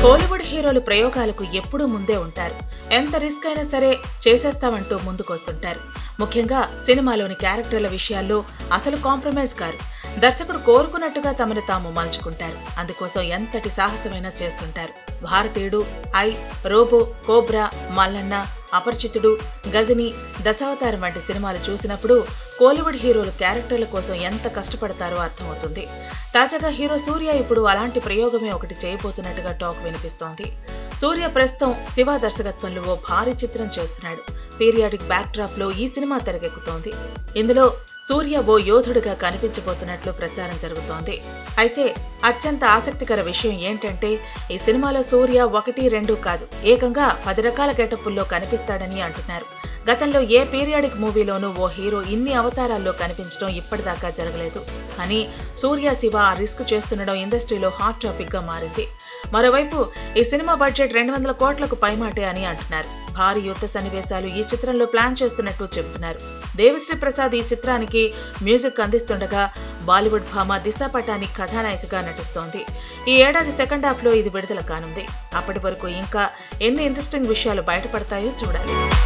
కోలీవుడ్ హీరోలు ప్రయోగాలకు ఎప్పుడూ ముందే ఉంటారు ఎంత రిస్క్ అయినా సరే చేసేస్తామంటూ ముందుకొస్తుంటారు ముఖ్యంగా సినిమాలోని క్యారెక్టర్ల విషయాల్లో అసలు కాంప్రమైజ్ కారు దర్శకుడు కోరుకున్నట్టుగా తమను తాము మలుచుకుంటారు అందుకోసం ఎంతటి సాహసమైనా చేస్తుంటారు భారతీయుడు ఐ రోబో కోబ్రా మల్లన్న అపరిచితుడు గజని దశావతారం వంటి సినిమాలు చూసినప్పుడు కోలీవుడ్ హీరోలు క్యారెక్టర్ల కోసం ఎంత కష్టపడతారో అర్థమవుతుంది తాజాగా హీరో సూర్య ఇప్పుడు అలాంటి ప్రయోగమే ఒకటి చేయబోతున్నట్టుగా టాక్ వినిపిస్తోంది సూర్య ప్రస్తుతం శివ దర్శకత్వంలో ఓ భారీ చిత్రం చేస్తున్నాడు పీరియాడిక్ బ్యాక్ డ్రాప్ లో ఈ సినిమా తెరకెక్కుతోంది ఇందులో సూర్య ఓ యోధుడిగా కనిపించబోతున్నట్లు ప్రచారం జరుగుతోంది అయితే అత్యంత ఆసక్తికర విషయం ఏంటంటే ఈ సినిమాలో సూర్య ఒకటి రెండు కాదు ఏకంగా పది రకాల గెటప్పుల్లో కనిపిస్తాడని అంటున్నారు గతంలో ఏ పీరియాడిక్ మూవీలోనూ ఓ హీరో ఇన్ని అవతారాల్లో కనిపించడం ఇప్పటిదాకా జరగలేదు కానీ సూర్య శివ ఆ రిస్క్ చేస్తుండడం ఇండస్ట్రీలో హాట్ టాపిక్ గా మారింది మరోవైపు ఈ సినిమా బడ్జెట్ రెండు వందల కోట్లకు పైమాటే అని అంటున్నారు భారీ యుద్ధ సన్నివేశాలు ఈ చిత్రంలో ప్లాన్ చేస్తున్నట్టు చెబుతున్నారు దేవిశ్రీ ప్రసాద్ ఈ చిత్రానికి మ్యూజిక్ అందిస్తుండగా బాలీవుడ్ భామ దిశ పటాని కథానాయికగా నటిస్తోంది ఈ ఏడాది సెకండ్ హాఫ్ లో ఇది విడుదల కానుంది అప్పటి వరకు ఇంకా ఎన్ని ఇంట్రెస్టింగ్ విషయాలు బయటపడతాయో చూడాలి